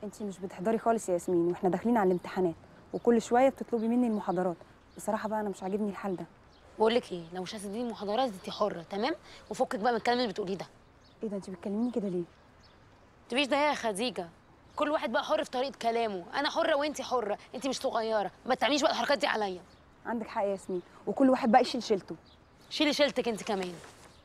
انت مش بتحضري خالص يا ياسمين واحنا داخلين على الامتحانات وكل شويه بتطلبي مني المحاضرات بصراحه بقى انا مش عاجبني الحال ده بقول لك ايه لو مش هتديني محاضرات انت حره تمام وفكك بقى من الكلام اللي بتقوليه ده ايه ده انت بتكلميني كده ليه تبيش ده يا خديجه كل واحد بقى حر في طريقه كلامه انا حره وانت حره انت مش صغيره ما تعمليش بقى الحركات دي عليا عندك حق يا ياسمين وكل واحد بقى يشيل شيلته شيلي شيلتك انت كمان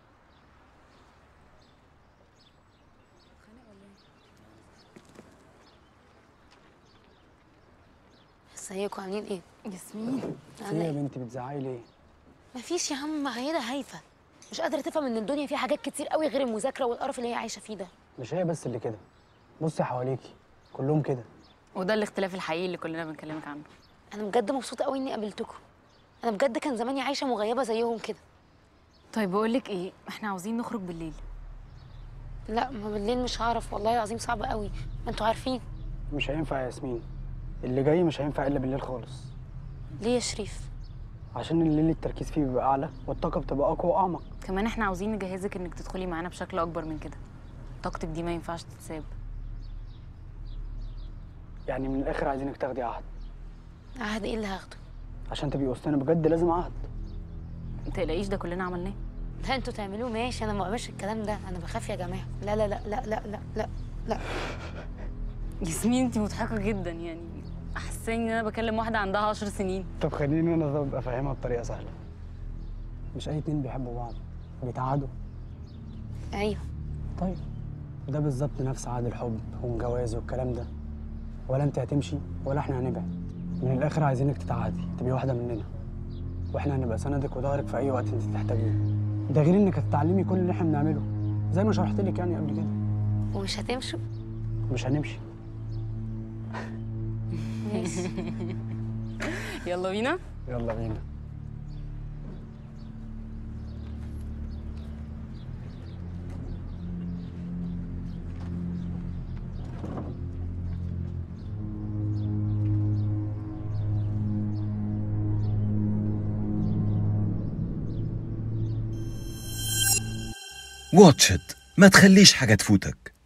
ازيكم عاملين ايه؟ ياسمين ايه يا بنتي بتزعقي ليه؟ مفيش يا عم عيادة هايفة مش قادرة تفهم ان الدنيا فيها حاجات كتير قوي غير المذاكرة والقرف اللي هي عايشة فيه ده مش هي بس اللي كده بصي حواليكي كلهم كده وده الاختلاف الحقيقي اللي كلنا بنكلمك عنه انا بجد مبسوطة قوي اني قابلتكم انا بجد كان زماني عايشة مغيبة زيهم كده طيب بقول لك ايه احنا عاوزين نخرج بالليل لا ما بالليل مش هعرف والله العظيم صعب قوي ما انتوا عارفين مش هينفع يا ياسمين اللي جاي مش هينفع الا بالليل خالص ليه يا شريف عشان الليل التركيز فيه بيبقى اعلى والطاقه بتبقى اقوى واعمق كمان احنا عاوزين نجهزك انك تدخلي معانا بشكل اكبر من كده طاقتك دي ما ينفعش تتساب يعني من الاخر عايزينك تاخدي عهد عهد ايه اللي هاخده عشان تبقي وسطنا بجد لازم عهد ما تقلقيش ده كلنا عملناه لا انتوا تعملوه ماشي انا ما بعملش الكلام ده انا بخاف يا جماعة لا لا لا لا لا لا لا لا ياسمين انت مضحكه جدا يعني حاساني ان انا بكلم واحده عندها عشر سنين طب خليني انا ابقى فاهمها بطريقه سهله مش اي اتنين بيحبوا بعض بيتعادوا ايوه طيب ده بالظبط نفس عقد الحب والجواز والكلام ده ولا انت هتمشي ولا احنا هنبعد من الاخر عايزينك تتعادي تبقي واحده مننا واحنا هنبقى سندك وظهرك في اي وقت انت تحتاجيه ده غير انك هتتعلمي كل اللي احنا بنعمله زي ما شرحت لك يعني قبل كده ومش هتمشوا مش هنمشي ماشي يلا بينا يلا بينا واتش إت ما تخليش حاجة تفوتك